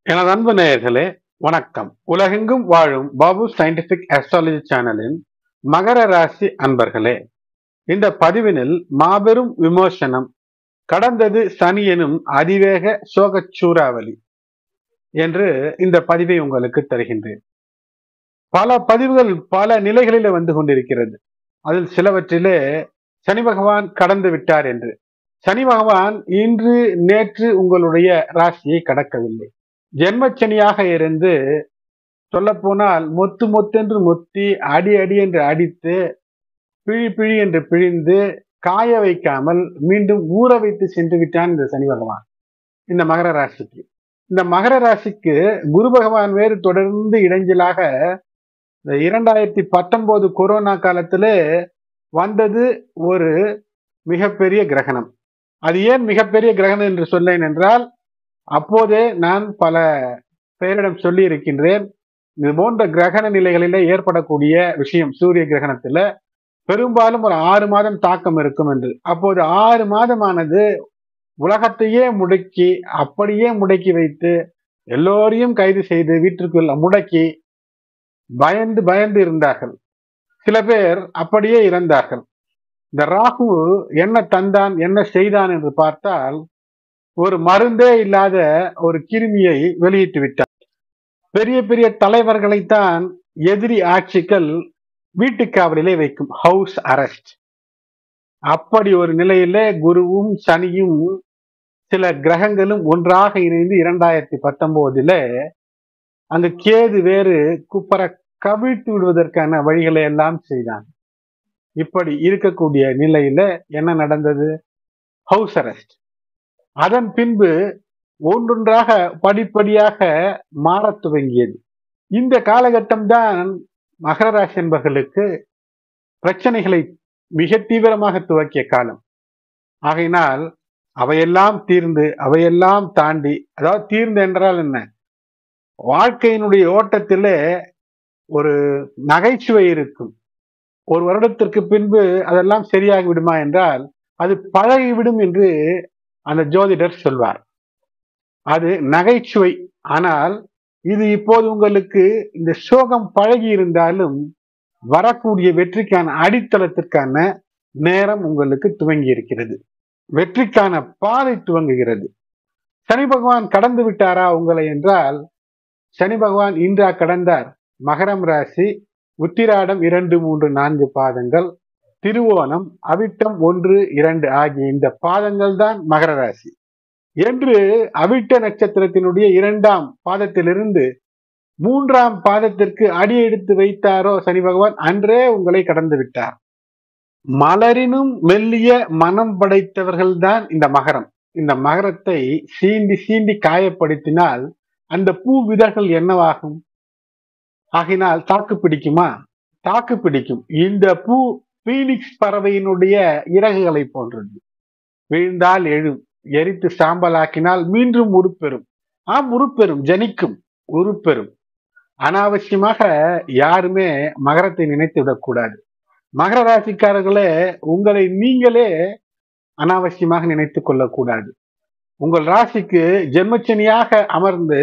எனது அன்பு நேயர்களே வணக்கம் உலகெங்கும் வாழும் பாபு சயின்டிபிக் அஸ்ட்ராலஜி சேனலின் மகர ராசி அன்பர்களே இந்த பதிவினில் மாபெரும் விமோசனம் கடந்தது சனி எனும் அதிவேக சோகச் சூறாவளி என்று இந்த பதிவை உங்களுக்கு தருகின்றேன் பல பதிவுகள் பல நிலைகளிலே வந்து கொண்டிருக்கிறது அதில் சிலவற்றிலே சனி பகவான் கடந்து விட்டார் என்று சனி பகவான் இன்று நேற்று உங்களுடைய ராசியை கடக்கவில்லை ஜென்மச்சனியாக இருந்து சொல்லப்போனால் மொத்து மொத்தென்று மொத்தி அடி அடி என்று அடித்து பிழி பிழி என்று பிழிந்து காய வைக்காமல் மீண்டும் ஊற வைத்து சென்று விட்டான் இந்த சனி பகவான் இந்த மகர ராசிக்கு இந்த மகர ராசிக்கு குரு பகவான் வேறு தொடர்ந்து இடைஞ்சலாக இந்த இரண்டாயிரத்தி பத்தொன்பது கொரோனா காலத்திலே வந்தது ஒரு மிகப்பெரிய கிரகணம் அது ஏன் மிகப்பெரிய கிரகணம் என்று சொன்னேன் என்றால் அப்போதே நான் பல பெயரிடம் சொல்லி இருக்கின்றேன் இது போன்ற கிரகண நிலைகளிலே ஏற்படக்கூடிய விஷயம் சூரிய கிரகணத்துல பெரும்பாலும் ஒரு ஆறு மாதம் தாக்கம் இருக்கும் என்று அப்போது ஆறு மாதமானது உலகத்தையே முடக்கி அப்படியே முடக்கி வைத்து எல்லோரையும் கைது செய்து வீட்டிற்குள் முடக்கி பயந்து பயந்து இருந்தார்கள் சில பேர் அப்படியே இறந்தார்கள் இந்த ராகு என்ன தந்தான் என்ன செய்தான் என்று பார்த்தால் ஒரு மருந்தே இல்லாத ஒரு கிருமியை வெளியிட்டு விட்டார் பெரிய பெரிய தலைவர்களைத்தான் எதிரி ஆட்சிகள் வீட்டுக்காவலிலே வைக்கும் ஹவுஸ் அரெஸ்ட் அப்படி ஒரு நிலையிலே குருவும் சனியும் சில கிரகங்களும் ஒன்றாக இணைந்து இரண்டாயிரத்தி பத்தொன்பதுல அந்த கேது வேறு குப்பர கவிழ்த்து விடுவதற்கான வழிகளை எல்லாம் செய்தான் இப்படி இருக்கக்கூடிய நிலையில என்ன நடந்தது ஹவுஸ் அரெஸ்ட் அதன் பின்பு ஒன்றொன்றாக படிப்படியாக மாறத் துவங்கியது இந்த காலகட்டம் தான் மகர ராசி என்பவர்களுக்கு பிரச்சனைகளை மிக தீவிரமாக துவக்கிய காலம் ஆகையினால் அவையெல்லாம் தீர்ந்து அவையெல்லாம் தாண்டி அதாவது தீர்ந்து என்றால் என்ன வாழ்க்கையினுடைய ஓட்டத்திலே ஒரு நகைச்சுவை இருக்கும் ஒரு வருடத்திற்கு பின்பு அதெல்லாம் சரியாகி விடுமா என்றால் அது பழகிவிடும் என்று அந்த ஜோதிடர் சொல்வார் அது நகைச்சுவை ஆனால் இது இப்போது உங்களுக்கு இந்த சோகம் பழகி இருந்தாலும் வரக்கூடிய வெற்றிக்கான அடித்தளத்திற்கான நேரம் உங்களுக்கு துவங்கி இருக்கிறது வெற்றிக்கான பாதை துவங்குகிறது சனி பகவான் கடந்து விட்டாரா உங்களை என்றால் சனி பகவான் இன்றா கடந்தார் மகரம் ராசி உத்திராடம் இரண்டு மூன்று நான்கு பாதங்கள் திருவோணம் அவிட்டம் ஒன்று இரண்டு ஆகிய இந்த பாதங்கள் தான் மகர ராசி என்று அவிட்ட நட்சத்திரத்தினுடைய இரண்டாம் பாதத்திலிருந்து மூன்றாம் பாதத்திற்கு அடி எடுத்து வைத்தாரோ சனி பகவான் அன்றே உங்களை கடந்து விட்டார் மலரினும் மெல்லிய மனம் படைத்தவர்கள் தான் இந்த மகரம் இந்த மகரத்தை சீண்டி சீண்டி காயப்படுத்தினால் அந்த பூ விதழ்கள் என்னவாகும் ஆகினால் தாக்கு பிடிக்குமா தாக்கு பிடிக்கும் இந்த பூ பீனிக்ஸ் பறவையினுடைய இறகுகளை போன்றது வீழ்ந்தால் எழும் எரித்து சாம்பலாக்கினால் மீண்டும் உருப்பெறும் ஆம் உருப்பெறும் ஜனிக்கும் உருப்பெறும் அனாவசியமாக யாருமே மகரத்தை நினைத்து விடக்கூடாது மகர ராசிக்காரர்களே உங்களை நீங்களே அனாவசியமாக நினைத்து கொள்ளக்கூடாது உங்கள் ராசிக்கு ஜென்மச்சனியாக அமர்ந்து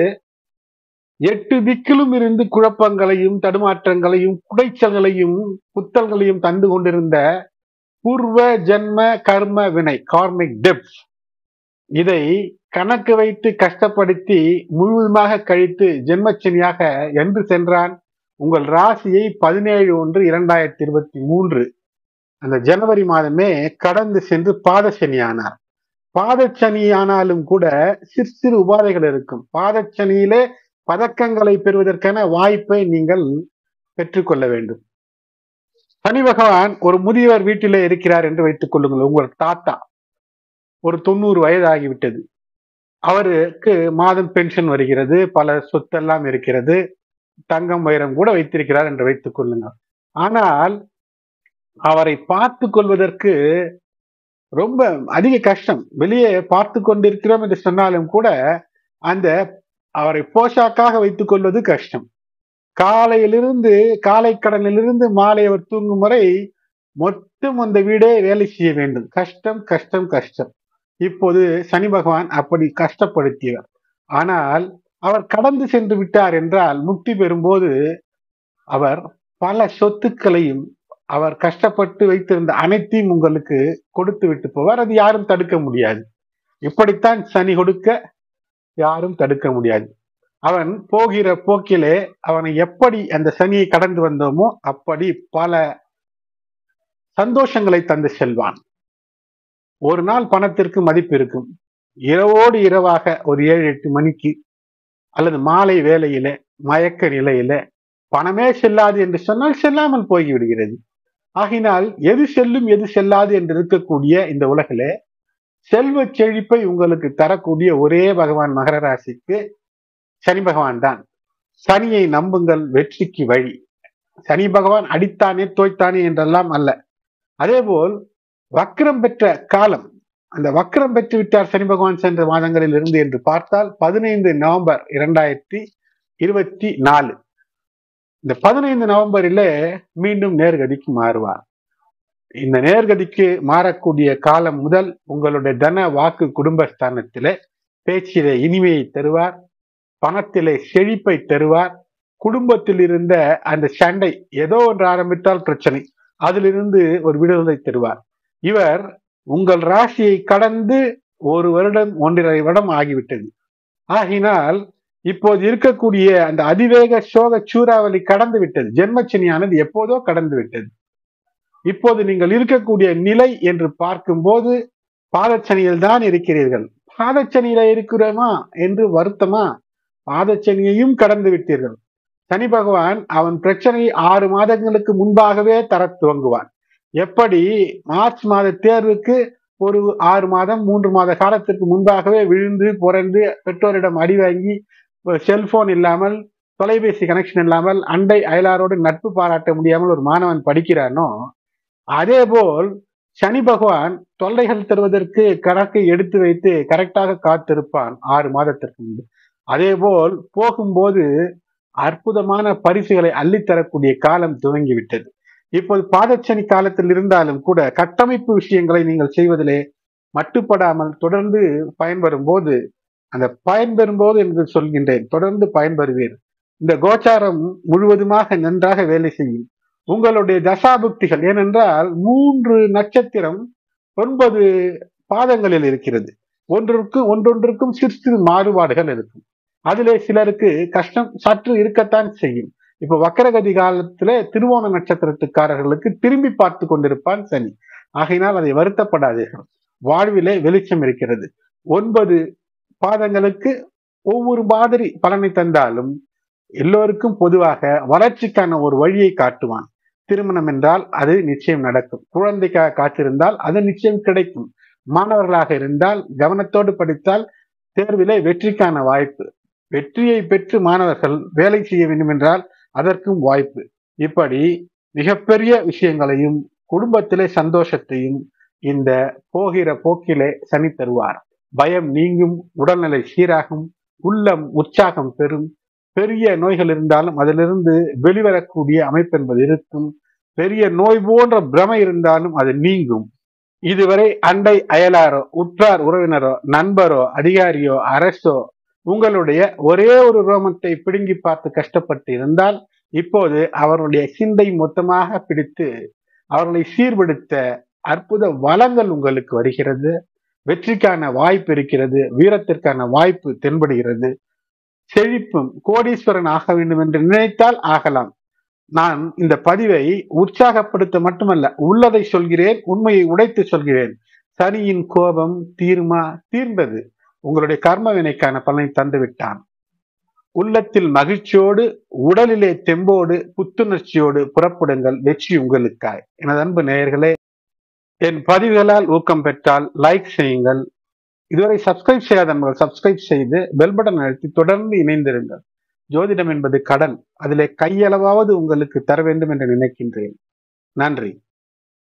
எட்டு திக்கிலும் இருந்து குழப்பங்களையும் தடுமாற்றங்களையும் குடைச்சல்களையும் குத்தல்களையும் தந்து கொண்டிருந்த பூர்வ ஜென்ம கர்ம வினை கார்மிக் டெப்ஸ் இதை கணக்கு வைத்து கஷ்டப்படுத்தி முழுவதுமாக கழித்து ஜென்மச்சனியாக என்று சென்றான் உங்கள் ராசியை பதினேழு ஒன்று இரண்டாயிரத்தி இருபத்தி மூன்று அந்த ஜனவரி மாதமே கடந்து சென்று பாதசனியானார் பாதச்சனி ஆனாலும் கூட சிறு சிறு உபாதைகள் இருக்கும் பாதச்சனியிலே பதக்கங்களை பெறுவதற்கான வாய்ப்பை நீங்கள் பெற்றுக்கொள்ள வேண்டும் சனி பகவான் ஒரு முதியவர் வீட்டிலே இருக்கிறார் என்று வைத்துக் கொள்ளுங்கள் உங்கள் தாத்தா ஒரு தொண்ணூறு வயது ஆகிவிட்டது அவருக்கு மாதம் பென்ஷன் வருகிறது பல சொத்தெல்லாம் இருக்கிறது தங்கம் வைரம் கூட வைத்திருக்கிறார் என்று வைத்துக் கொள்ளுங்கள் ஆனால் அவரை பார்த்து கொள்வதற்கு ரொம்ப அதிக கஷ்டம் வெளியே பார்த்து கொண்டிருக்கிறோம் என்று சொன்னாலும் கூட அந்த அவரை போஷாக்காக வைத்துக் கொள்வது கஷ்டம் காலையிலிருந்து காலை கடனிலிருந்து மாலை அவர் தூங்கும் வரை மொத்தம் அந்த வீடே வேலை செய்ய வேண்டும் கஷ்டம் கஷ்டம் கஷ்டம் இப்போது சனி பகவான் அப்படி கஷ்டப்படுத்தியவர் ஆனால் அவர் கடந்து சென்று விட்டார் என்றால் முக்தி பெறும்போது அவர் பல சொத்துக்களையும் அவர் கஷ்டப்பட்டு வைத்திருந்த அனைத்தையும் உங்களுக்கு கொடுத்து விட்டு போவார் அது யாரும் தடுக்க முடியாது இப்படித்தான் சனி கொடுக்க யாரும் தடுக்க முடியாது அவன் போகிற போக்கிலே அவனை எப்படி அந்த சனியை கடந்து வந்தோமோ அப்படி பல சந்தோஷங்களை தந்து செல்வான் ஒரு நாள் பணத்திற்கு மதிப்பு இருக்கும் இரவோடு இரவாக ஒரு ஏழு எட்டு மணிக்கு அல்லது மாலை வேலையில மயக்க நிலையில பணமே செல்லாது என்று சொன்னால் செல்லாமல் போய்விடுகிறது ஆகினால் எது செல்லும் எது செல்லாது என்று இருக்கக்கூடிய இந்த உலகிலே செல்வ செழிப்பை உங்களுக்கு தரக்கூடிய ஒரே பகவான் மகர ராசிக்கு சனி பகவான் தான் சனியை நம்புங்கள் வெற்றிக்கு வழி சனி பகவான் அடித்தானே தோய்த்தானே என்றெல்லாம் அல்ல அதேபோல் வக்ரம் பெற்ற காலம் அந்த வக்ரம் பெற்று விட்டார் சனி பகவான் சென்ற மாதங்களில் இருந்து என்று பார்த்தால் பதினைந்து நவம்பர் இரண்டாயிரத்தி இருபத்தி நாலு இந்த பதினைந்து நவம்பரில் மீண்டும் நேர்கதிக்கு மாறுவார் இந்த நேர்கதிக்கு மாறக்கூடிய காலம் முதல் உங்களுடைய தன வாக்கு குடும்பஸ்தானத்திலே பேச்சிலே இனிமையை தருவார் பணத்திலே செழிப்பை தருவார் குடும்பத்தில் இருந்த அந்த சண்டை ஏதோ ஒன்று ஆரம்பித்தால் பிரச்சனை அதிலிருந்து ஒரு விடுதலை தருவார் இவர் உங்கள் ராசியை கடந்து ஒரு வருடம் ஒன்றரை வருடம் ஆகிவிட்டது ஆகினால் இப்போது இருக்கக்கூடிய அந்த அதிவேக சோக சூறாவளி கடந்து விட்டது ஜென்மச்சனியானது எப்போதோ கடந்து விட்டது இப்போது நீங்கள் இருக்கக்கூடிய நிலை என்று பார்க்கும்போது பாதச்சனியில் தான் இருக்கிறீர்கள் பாதச்சனியில இருக்கிறோமா என்று வருத்தமா பாதச்சனியையும் கடந்து விட்டீர்கள் சனி பகவான் அவன் பிரச்சனையை ஆறு மாதங்களுக்கு முன்பாகவே தர துவங்குவான் எப்படி மார்ச் மாத தேர்வுக்கு ஒரு ஆறு மாதம் மூன்று மாத காலத்திற்கு முன்பாகவே விழுந்து புரண்டு பெற்றோரிடம் அடி வாங்கி செல்போன் இல்லாமல் தொலைபேசி கனெக்ஷன் இல்லாமல் அண்டை அயலாரோடு நட்பு பாராட்ட முடியாமல் ஒரு மாணவன் படிக்கிறானோ அதே போல் சனி பகவான் தொல்லைகள் தருவதற்கு கணக்கை எடுத்து வைத்து கரெக்டாக காத்திருப்பான் ஆறு மாதத்திற்கு முன்பு அதே போல் போகும்போது அற்புதமான பரிசுகளை அள்ளித்தரக்கூடிய காலம் துவங்கிவிட்டது இப்போது பாதச்சனி காலத்தில் இருந்தாலும் கூட கட்டமைப்பு விஷயங்களை நீங்கள் செய்வதிலே மட்டுப்படாமல் தொடர்ந்து பயன்பெறும் போது அந்த பயன்பெறும் போது என்று சொல்கின்றேன் தொடர்ந்து பயன்பெறுவீர் இந்த கோச்சாரம் முழுவதுமாக நன்றாக வேலை செய்யும் உங்களுடைய தசாபுக்திகள் ஏனென்றால் மூன்று நட்சத்திரம் ஒன்பது பாதங்களில் இருக்கிறது ஒன்றுக்கு ஒன்றொன்றுக்கும் சிறு சிறு மாறுபாடுகள் இருக்கும் அதிலே சிலருக்கு கஷ்டம் சற்று இருக்கத்தான் செய்யும் இப்ப வக்கரகதி காலத்துல திருவோண நட்சத்திரத்துக்காரர்களுக்கு திரும்பி பார்த்து கொண்டிருப்பான் சனி ஆகையினால் அதை வருத்தப்படாதீர்கள் வாழ்விலே வெளிச்சம் இருக்கிறது ஒன்பது பாதங்களுக்கு ஒவ்வொரு மாதிரி பலனை தந்தாலும் எல்லோருக்கும் பொதுவாக வளர்ச்சிக்கான ஒரு வழியை காட்டுவான் திருமணம் என்றால் அது நிச்சயம் நடக்கும் குழந்தைக்காக காத்திருந்தால் அது நிச்சயம் கிடைக்கும் மாணவர்களாக இருந்தால் கவனத்தோடு படித்தால் தேர்விலே வெற்றிக்கான வாய்ப்பு வெற்றியை பெற்று மாணவர்கள் வேலை செய்ய வேண்டும் என்றால் அதற்கும் வாய்ப்பு இப்படி மிகப்பெரிய விஷயங்களையும் குடும்பத்திலே சந்தோஷத்தையும் இந்த போகிற போக்கிலே சனி தருவார் பயம் நீங்கும் உடல்நிலை சீராகும் உள்ளம் உற்சாகம் பெறும் பெரிய நோய்கள் இருந்தாலும் அதிலிருந்து வெளிவரக்கூடிய அமைப்பு என்பது இருக்கும் பெரிய நோய் போன்ற பிரமை இருந்தாலும் அது நீங்கும் இதுவரை அண்டை அயலாரோ உற்றார் உறவினரோ நண்பரோ அதிகாரியோ அரசோ உங்களுடைய ஒரே ஒரு ரோமத்தை பிடுங்கி பார்த்து கஷ்டப்பட்டு இருந்தால் இப்போது அவருடைய சிந்தை மொத்தமாக பிடித்து அவர்களை சீர்படுத்த அற்புத வளங்கள் உங்களுக்கு வருகிறது வெற்றிக்கான வாய்ப்பு இருக்கிறது வீரத்திற்கான வாய்ப்பு தென்படுகிறது செழிப்பும் கோடீஸ்வரன் ஆக வேண்டும் என்று நினைத்தால் ஆகலாம் நான் இந்த பதிவை உற்சாகப்படுத்த மட்டுமல்ல உள்ளதை சொல்கிறேன் உண்மையை உடைத்து சொல்கிறேன் சனியின் கோபம் தீர்மா தீர்ந்தது உங்களுடைய கர்ம வினைக்கான பலனை தந்து விட்டான் உள்ளத்தில் மகிழ்ச்சியோடு உடலிலே தெம்போடு புத்துணர்ச்சியோடு புறப்படுங்கள் வெற்றி உங்களுக்காய் எனது அன்பு நேயர்களே என் பதிவுகளால் ஊக்கம் பெற்றால் லைக் செய்யுங்கள் இதுவரை சப்ஸ்கிரைப் செய்யாத நண்பர்கள் சப்ஸ்கிரைப் செய்து பெல் பட்டன் அழுத்தி தொடர்ந்து இணைந்திருங்கள் ஜோதிடம் என்பது கடன் அதிலே கையளவாவது உங்களுக்கு தர வேண்டும் என்று நினைக்கின்றேன் நன்றி